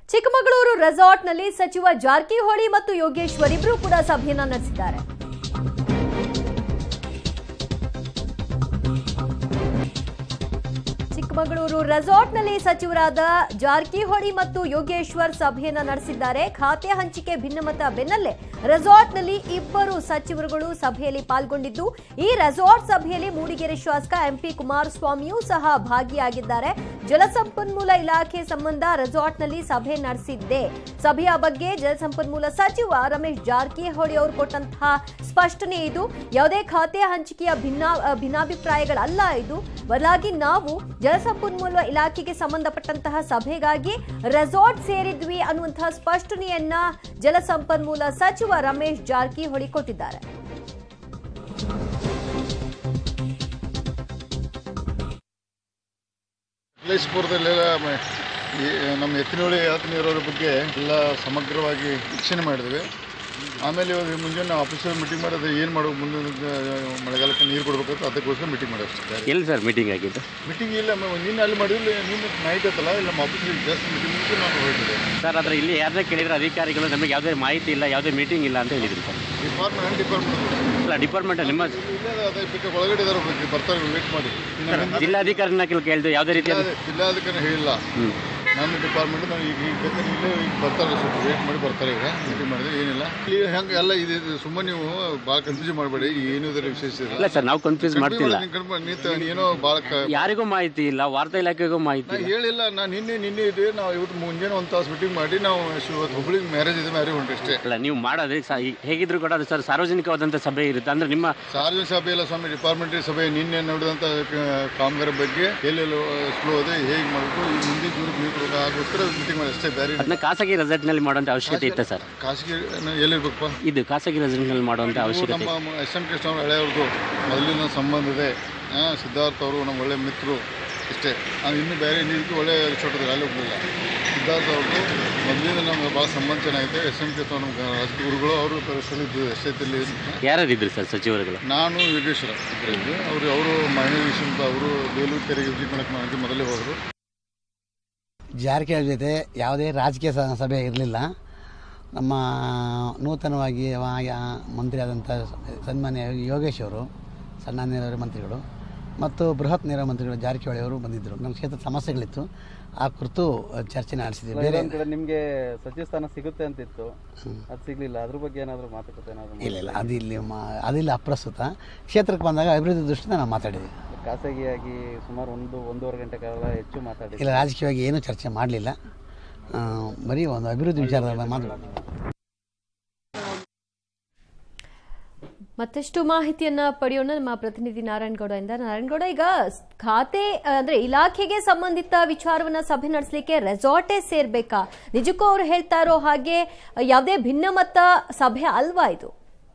ಚಿಕ್ಕಮಗಳೂರು ರೆಸಾರ್ಟ್ನಲ್ಲಿ ಸಚಿವ ಜಾರಕಿಹೊಳಿ ಮತ್ತು ಯೋಗೇಶ್ವರ್ ಇಬ್ರು ಕೂಡ ಸಭೆಯನ್ನ ನಡೆಸಿದ್ದಾರೆ ಚಿಕ್ಕಮಗಳೂರು ರೆಸಾರ್ಟ್ನಲ್ಲಿ ಸಚಿವರಾದ ಜಾರಕಿಹೊಳಿ ಮತ್ತು ಯೋಗೇಶ್ವರ್ ಸಭೆಯನ್ನ ನಡೆಸಿದ್ದಾರೆ ಖಾತೆ ಹಂಚಿಕೆ ಭಿನ್ನಮತ ಬೆನ್ನಲ್ಲೇ ರೆಸಾರ್ಟ್ನಲ್ಲಿ ಇಬ್ಬರು ಸಚಿವರುಗಳು ಸಭೆಯಲ್ಲಿ ಪಾಲ್ಗೊಂಡಿದ್ದು ಈ ರೆಸಾರ್ಟ್ ಸಭೆಯಲ್ಲಿ ಮೂಡಿಗೆರೆ ಶಾಸಕ ಎಂಪಿ ಕುಮಾರಸ್ವಾಮಿಯೂ ಸಹ ಭಾಗಿಯಾಗಿದ್ದಾರೆ ಜಲಸಂಪನ್ಮೂಲ ಇಲಾಖೆ ಸಂಬಂಧ ರೆಸಾರ್ಟ್ನಲ್ಲಿ ಸಭೆ ನಡೆಸಿದ್ದೆ ಸಭೆಯ ಬಗ್ಗೆ ಜಲಸಂಪನ್ಮೂಲ ಸಚಿವ ರಮೇಶ್ ಜಾರಕಿಹೊಳಿ ಅವರು ಕೊಟ್ಟಂತಹ ಸ್ಪಷ್ಟನೆ ಇದು ಯಾವುದೇ ಖಾತೆ ಹಂಚಿಕೆಯ ಭಿನ್ನ ಭಿನ್ನಾಭಿಪ್ರಾಯಗಳಲ್ಲ ಇದು ಬದಲಾಗಿ ನಾವು ಜಲಸಂಪನ್ಮೂಲ ಇಲಾಖೆಗೆ ಸಂಬಂಧಪಟ್ಟಂತಹ ಸಭೆಗಾಗಿ ರೆಸಾರ್ಟ್ ಸೇರಿದ್ವಿ ಅನ್ನುವಂತಹ ಸ್ಪಷ್ಟನೆಯನ್ನ ಜಲಸಂಪನ್ಮೂಲ ಸಚಿವ ರಮೇಶ್ ಜಾರಕಿಹೊಳಿ ಕೊಟ್ಟಿದ್ದಾರೆ ಕಲೇಶ್ಪುರದಲ್ಲೆಲ್ಲ ಮ- ಈ ನಮ್ಮ ಎತ್ತಿನಹೊಳೆ ಯಾತ್ರೆ ನೀರೋರ ಬಗ್ಗೆ ಎಲ್ಲ ಸಮಗ್ರವಾಗಿ ವೀಕ್ಷಣೆ ಮಾಡಿದ್ವಿ ಆಮೇಲೆ ಇವಾಗ ಮುಂಜಾನೆ ಆಫೀಸರ್ ಮೀಟಿಂಗ್ ಮಾಡೋದು ಏನು ಮಾಡೋ ಮುಂದಿನ ಮಳೆಗಾಲಕ್ಕೆ ನೀರು ಕೊಡ್ಬೇಕಂತ ಅದಕ್ಕೋಸ್ಕರ ಮೀಟಿಂಗ್ ಮಾಡೋದು ಎಲ್ಲಿ ಸರ್ ಮೀಟಿಂಗ್ ಆಗಿದ್ದು ಮೀಟಿಂಗ್ ಇಲ್ಲ ಮ- ನಿನ್ನೆ ಅಲ್ಲಿ ಮಾಡಿದ್ವಿ ನಿನ್ನೆ ನೈಟ್ ಐತಲ್ಲ ಇಲ್ಲ ನಮ್ಮ ಆಫೀಸಲ್ಲಿ ಜಾಸ್ತಿ ಮೀಟಿಂಗ್ ನಾನು ಹೊರಟಿದೆ ಸರ್ ಆದರೆ ಇಲ್ಲಿ ಯಾರನ್ನ ಕೇಳಿದ್ರೆ ಅಧಿಕಾರಿಗಳು ನಮಗೆ ಯಾವುದೇ ಮಾಹಿತಿ ಇಲ್ಲ ಯಾವುದೇ ಮೀಟಿಂಗ್ ಇಲ್ಲ ಅಂತ ಹೇಳಿದ್ರು ಸರ್ ಡಿಪಾರ್ಟ್ಮೆಂಟ್ ಡಿಪಾರ್ಟ್ಮೆಂಟ್ ಅಲ್ಲ ಡಿಪಾರ್ಟ್ಮೆಂಟ್ ನಿಮ್ಮ ಇಲ್ಲೇ ಅದೇ ಬೇಕಾ ಒಳಗಡೆ ಇದಾರೆ ಬಗ್ಗೆ ಬರ್ತಾರೆ ವೇಟ್ ಮಾಡಿ ಇನ್ನು ಮುಂದೆ ಜಿಲ್ಲಾಧಿಕಾರಿನ ಕೆಲ ಕೇಳಿದ್ರು ಯಾವುದೇ ರೀತಿಯ ಜಿಲ್ಲಾ- ಜಿಲ್ಲಾಧಿಕಾರಿ ಹೇಳಿಲ್ಲ ಹ್ಞೂ ನನ್ನ ಡಿಪಾರ್ಟ್ಮೆಂಟ್ ನಾನು ಈಗ ಈಗ ಬೇಕಾದ್ರೆ ಇಲ್ಲೇ ಈಗ ಬರ್ತಾರೆ ಸ್ವಲ್ಪ ವೇಟ್ ಮಾಡಿ ಬರ್ತಾರೆ ಈಗ ಮೀಟಿಂಗ್ ಮಾಡಿದ್ರೆ ಏನಿಲ್ಲ ಇಲ್ಲಿ ಹೆಂಗೆ ಎಲ್ಲ ಇದು ಇದು ಸುಮ್ಮನೆ ನೀವು ಭಾಳ ಕನ್ಫ್ಯೂಸ್ ಮಾಡಬೇಡಿ ಏನು ಇದರ ವಿಶೇಷ ಇಲ್ಲ ಇಲ್ಲ ಸರ್ ನಾವು ಕನ್ಫ್ಯೂಸ್ ಮಾಡ್ತಿಲ್ಲ ನೀನ್ ಕನ್ಫ್ಯೂಸ್- ನೀ ತ- ನೀ ಏನೋ ಭಾಳ ಕ ಯಾರಿಗೂ ಮಾಹಿತಿ ಇಲ್ಲ ವಾರ್ತಾ ಇಲಾಖೆಗೂ ಮಾಹಿತಿ ನಾ ಇಲ್ಲ ಹೇಳಿಲ್ಲ ನಾನು ನಿನ್ನೆ ನಿನ್ನೆ ಇದೆ ನಾವು ಇವತ್ತು ಮುಂಜಾನೆ ಒಂದು ತಾಸು ಮೀಟಿಂಗ್ ಮಾಡಿ ನಾವು ಇವತ್ತು ಹುಬ್ಳಿಗೆ ಮ್ಯಾರೇಜ್ ಇದೆ ಮ್ಯಾರೇಜ್ ಹೊಂಟೆ ಅಷ್ಟೇ ಅಲ್ಲ ನೀವು ಮಾಡೋದು ಸ- ಈ- ಹೇಗಿದ್ರು ಕೂಡ ಅದು ಸರ್ ಸಾರ್ವಜನಿಕವಾದಂಥ ಸಭೆ ಇರುತ್ತೆ ಅಂದ್ರೆ ನಿಮ್ಮ ಸಾರ್ವಜನಿಕ ಸಭೆ ಇಲ್ಲ ಸ್ವಾಮಿ ಡಿಪಾರ್ಟ್ಮೆಂಟ್ ಸಭೆ ನಿನ್ನೆ ನಡೆದಂಥ ಕಾಮಗಾರಿ ಬಗ್ಗೆ ಎಲ್ಲೆಲ್ಲಿ ಸ್ಲೋ ಇದೆ ಹೇಗೆ ಮಾಡಬೇಕು ಈ ಮುಂದಿನ ಜೀವನಕ್ಕೆ ನೀರು ಕೊಡಬೇಕು ಆಗೋಸ್ಕರ ಮೀಟಿಂಗ್ ಮಾಡಿ ಅಷ್ಟೇ ಬೇರೆ ಅದನ್ನ ಖಾಸಗಿ ರೆಸಾರ್ಟ್ನಲ್ಲಿ ಮಾಡುವಂಥ ಅವಶ್ಯಕತೆ ಇತ್ತು ಸರ್ ಖಾಸಗಿ ಎಲ್ಲಿರ್ಬೇಕಪ್ಪ ಇದು ಖಾಸಗಿ ರೆಸಾರ್ಟ್ನಲ್ಲಿ ಮಾಡುವಂಥ ಇವ್ರು ಅವಶ್ಯಕತೆ ನಮ್ಮ ಎಸ್ ಎಂ ಕೃಷ್ಣ ಅವ್ರ ಹಳೆಯವ್ರದ್ದು ಮೊದಲಿನ ಸಂಬಂಧ ಇದೆ ಆ, ಸಿದ್ಧಾರ್ಥ ಅವರು ನಮ್ಮ ಒಳ್ಳೆ ಮಿತ್ರರು ಇಷ್ಟೇ ಅದು ಇನ್ನು ಬೇರೆ ಇನ್ನಿದ್ದಕ್ಕೆ ಒಳ್ಳೆ ರಿಸಾರ್ಟ್ ಇದೆ ಅಲ್ಲಿ ಹೋಗಲಿಲ್ಲ ಸಿದ್ಧಾರ್ಥ ಅವ್ರದ್ದು ಮೊದಲಿಂದ ನಮ್ಗೆ ಭಾಳ ಸಂಬಂಧ ಚೆನ್ನಾಗಿದೆ ಎಸ್ ಎಂ ಕೃಷ್ಣ ನಮ್ಮ ರಾಜಗುರುಗಳು ಅವರು ಪರಿಸರದ್ದು ಎಷ್ಟೈತಿಲ್ಲಿ ಯಾರ್ಯಾರಿದ್ರು ಸರ್ ಸಚಿವರುಗಳು ನಾನು ಯೋಗೇಶ್ವರ ಇಬ್ಬರಿದ್ವಿ ಅವರು ಅವರು ಮಹಿಳಾ ವಿಷಯ ಅಂತ ಅವರು ಬೇಲೂರು ಕೆರೆಗೆ ವಿಸಿಟ್ ಮಾಡಕ್ಕೆ ಮಾಡಿ ಮೊದಲೇ ಹೋದರು ಜಾರಕಿಹೊಳಿ ಜೊತೆ ಯಾವುದೇ ರಾಜಕೀಯ ಸ- ಸಭೆ ಇರಲಿಲ್ಲ ನಮ್ಮ ನೂತನವಾಗಿ ವ- ಮಂತ್ರಿ ಆದಂಥ ಸನ್ಮಾನ್ಯ ಯೋಗೇಶ್ ಅವರು ಸಣ್ಣ ನೀರಾವರಿ ಮಂತ್ರಿಗಳು ಮತ್ತು ಬೃಹತ್ ನೀರಾವರಿ ಮಂತ್ರಿಗಳು ಜಾರಕಿಹೊಳಿ ಅವರು ಬಂದಿದ್ದರು ನಮ್ಮ ಕ್ಷೇತ್ರದ ಸಮಸ್ಯೆಗಳಿತ್ತು ಆ ಕುರಿತು ಚರ್ಚೆ ನಡೆಸಿದ್ವಿ ಬೇರೆ ಒಂದ್ ಕಡೆ ನಿಮ್ಗೆ ಸಚಿವ ಸ್ಥಾನ ಸಿಗುತ್ತೆ ಅಂತಿತ್ತು ಅದು ಸಿಗ್ಲಿಲ್ಲ ಅದ್ರ ಬಗ್ಗೆ ಏನಾದ್ರು ಮಾತುಕತೆ ಏನಾದ್ರು ಇಲ್ಲ ಇಲ್ಲ ಅದು ಇಲ್ಲಿ ಮಾ ಅದಿಲ್ಲ ಅಪ್ರಸ್ತುತ ಕ್ಷೇತ್ರಕ್ಕೆ ಬಂದಾಗ ಅಭಿವೃದ್ಧಿ ದೃಷ್ಟಿಯಿಂದ ನಾವು ಮಾತಾಡಿದ್ವಿ ಖಾಸಗಿಯಾಗಿ ಸುಮಾರು ಒಂದು ಒಂದೂವರೆ ಗಂಟೆ ಕಾಲ ಹೆಚ್ಚು ಮಾತಾಡಿ ಇಲ್ಲ ರಾಜಕೀಯವಾಗಿ ಏನೂ ಚರ್ಚೆ ಮಾಡಲಿಲ್ಲ ಬರೀ ಒಂದು ಅಭಿವೃದ್ಧಿ ವಿಚಾರದ ಮಾತಾಡೋದು ಮತ್ತಷ್ಟು ಮಾಹಿತಿಯನ್ನ ಪಡೆಯೋಣ ನಮ್ಮ ಪ್ರತಿನಿಧಿ ನಾರಾಯಣಗೌಡ ಇಂದ ನಾರಾಯಣಗೌಡ ಈಗ ಸ್- ಖಾತೆ ಆ, ಅಂದ್ರೆ ಇಲಾಖೆಗೆ ಸಂಬಂಧಿತ ವಿಚಾರವನ್ನ ಸಭೆ ನಡೆಸಲಿಕ್ಕೆ ರೆಸಾರ್ಟೇ ಸೇರ್ಬೇಕಾ ನಿಜಕ್ಕೂ ಅವ್ರು ಹೇಳ್ತಾ ಇರೋ ಹಾಗೆ ಆ, ಯಾವುದೇ ಭಿನ್ನಮತ ಸಭೆ ಅಲ್ವಾ ಇದು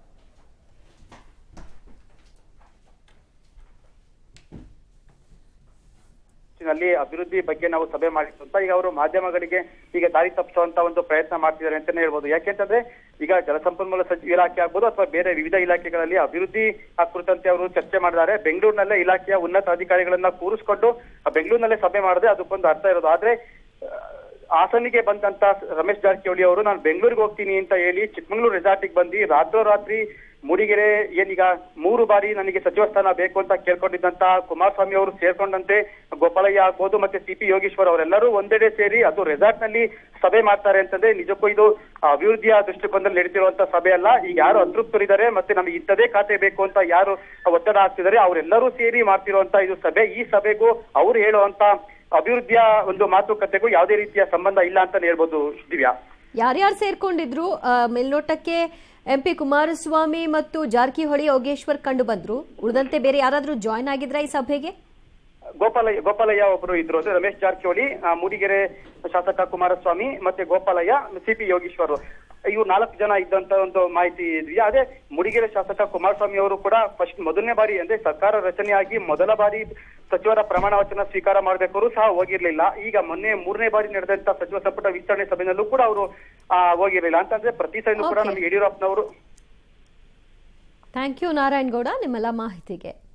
ನಲ್ಲಿ ಅಭಿವೃದ್ಧಿ ಬಗ್ಗೆ ನಾವು ಸಭೆ ಮಾಡಿದ್ದು ಅಂತ ಈಗ ಅವರು ಮಾಧ್ಯಮಗಳಿಗೆ ಈಗ ದಾರಿ ತಪ್ಪಿಸುವಂತ ಒಂದು ಪ್ರಯತ್ನ ಮಾಡ್ತಿದ್ದಾರೆ ಅಂತಾನೆ ಹೇಳ್ಬೋದು ಯಾಕೆಂತಂದ್ರೆ ಈಗ ಜಲಸಂಪನ್ಮೂಲ ಸಚಿವ ಇಲಾಖೆ ಆಗ್ಬೋದು ಅಥವಾ ಬೇರೆ ವಿವಿಧ ಇಲಾಖೆಗಳಲ್ಲಿ ಅಭಿವೃದ್ಧಿ ಆ ಕುರಿತಂತೆ ಅವರು ಚರ್ಚೆ ಮಾಡಿದ್ದಾರೆ ಬೆಂಗಳೂರಿನಲ್ಲೇ ಇಲಾಖೆಯ ಉನ್ನತ ಅಧಿಕಾರಿಗಳನ್ನ ಕೂರಿಸ್ಕೊಂಡು ಆ ಬೆಂಗಳೂರಿನಲ್ಲೇ ಸಭೆ ಮಾಡಿದ್ರೆ ಅದಕ್ಕೊಂದು ಅರ್ಥ ಇರೋದು ಆದ್ರೆ ಆ, ಹಾಸನಿಗೆ ಬಂದಂತ ರಮೇಶ್ ಜಾರಕಿಹೊಳಿ ಅವರು ನಾನು ಬೆಂಗಳೂರಿಗೆ ಹೋಗ್ತೀನಿ ಅಂತ ಹೇಳಿ ಚಿಕ್ಕಮಗಳೂರು ರೆಸಾರ್ಟಿಗೆ ಬಂದು ರಾತ್ರೋರಾತ್ರಿ ಮೂಡಿಗೆರೆ ಏನೀಗ ಮೂರು ಬಾರಿ ನನಗೆ ಸಚಿವ ಸ್ಥಾನ ಬೇಕು ಅಂತ ಕೇಳ್ಕೊಂಡಿದ್ದಂತ ಕುಮಾರಸ್ವಾಮಿ ಅವರು ಸೇರ್ಕೊಂಡಂತೆ ಗೋಪಾಲಯ್ಯ ಆಗ್ಬೋದು ಮತ್ತೆ ಸಿ ಪಿ ಯೋಗೇಶ್ವರ್ ಅವರೆಲ್ಲರೂ ಒಂದೆಡೆ ಸೇರಿ ಅದು ರೆಸಾರ್ಟ್ ನಲ್ಲಿ ಸಭೆ ಮಾಡ್ತಾರೆ ಅಂತಂದ್ರೆ ನಿಜಕ್ಕೂ ಇದು ಅಭಿವೃದ್ಧಿಯ ದೃಷ್ಟಿಕೋನದಲ್ಲಿ ನಡೀತಿರುವಂತ ಸಭೆ ಅಲ್ಲ ಈಗ ಯಾರು ಅತೃಪ್ತರಿದ್ದಾರೆ ಮತ್ತೆ ನಮಗೆ ಇಂಥದೇ ಖಾತೆ ಬೇಕು ಅಂತ ಯಾರು ಒತ್ತಡ ಹಾಕ್ತಿದ್ದಾರೆ ಅವರೆಲ್ಲರೂ ಸೇರಿ ಮಾಡ್ತಿರುವಂತ ಇದು ಸಭೆ ಈ ಸಭೆಗೂ ಅವ್ರು ಹೇಳುವಂತ ಅಭಿವೃದ್ಧಿಯ ಒಂದು ಮಾತುಕತೆಗೂ ಯಾವುದೇ ರೀತಿಯ ಸಂಬಂಧ ಇಲ್ಲ ಅಂತಾನೆ ಹೇಳ್ಬೋದು ದಿವ್ಯಾ ಯಾರ್ಯಾರು ಸೇರ್ಕೊಂಡಿದ್ರು ಆ, ಮೇಲ್ನೋಟಕ್ಕೆ ಎಂ ಪಿ ಕುಮಾರಸ್ವಾಮಿ ಮತ್ತು ಜಾರಕಿಹೊಳಿ ಯೋಗೇಶ್ವರ್ ಕಂಡು ಬಂದ್ರು ಉಳಿದಂತೆ ಬೇರೆ ಯಾರಾದ್ರೂ ಜಾಯ್ನ್ ಆಗಿದ್ರಾ ಈ ಸಭೆಗೆ ಗೋಪಾಲಯ್ಯ ಗೋಪಾಲಯ್ಯ ಒಬ್ಬರು ಇದ್ರು ಅಂದ್ರೆ ರಮೇಶ್ ಜಾರಕಿಹೊಳಿ ಆ, ಮೂಡಿಗೆರೆ ಶಾಸಕ ಕುಮಾರಸ್ವಾಮಿ ಮತ್ತೆ ಗೋಪಾಲಯ್ಯ ಸಿ ಪಿ ಯೋಗೀಶ್ವರ್ ಇವ್ರು ನಾಲ್ಕು ಜನ ಇದ್ದಂತ ಒಂದು ಮಾಹಿತಿ ಇದೆಯಾ ಅದೇ ಮೂಡಿಗೆರೆ ಶಾಸಕ ಕುಮಾರಸ್ವಾಮಿ ಅವರು ಕೂಡ ಫಸ್ಟ್ ಮೊದಲನೇ ಬಾರಿ ಅಂದ್ರೆ ಸರ್ಕಾರ ರಚನೆಯಾಗಿ ಮೊದಲ ಬಾರಿ ಸಚಿವರ ಪ್ರಮಾಣ ವಚನ ಸ್ವೀಕಾರ ಮಾಡಬೇಕಾದ್ರು ಸಹ ಹೋಗಿರ್ಲಿಲ್ಲ ಈಗ ಮೊನ್ನೆ ಮೂರನೇ ಬಾರಿ ನಡೆದಂತ ಸಚಿವ ಸಂಪುಟ ವಿಸ್ತರಣೆ ಸಭೆಯಲ್ಲೂ ಕೂಡ ಅವರು ಹೋಗಿರ್ಲಿಲ್ಲ ಅಂತಂದ್ರೆ ಪ್ರತಿ ಸೈನು ಕೂಡ Okay. ನಮಗೆ ಯಡಿಯೂರಪ್ಪನವರು ಥ್ಯಾಂಕ್ ಯು ನಾರಾಯಣಗೌಡ ನಿಮ್ಮೆಲ್ಲ ಮಾಹಿತಿಗೆ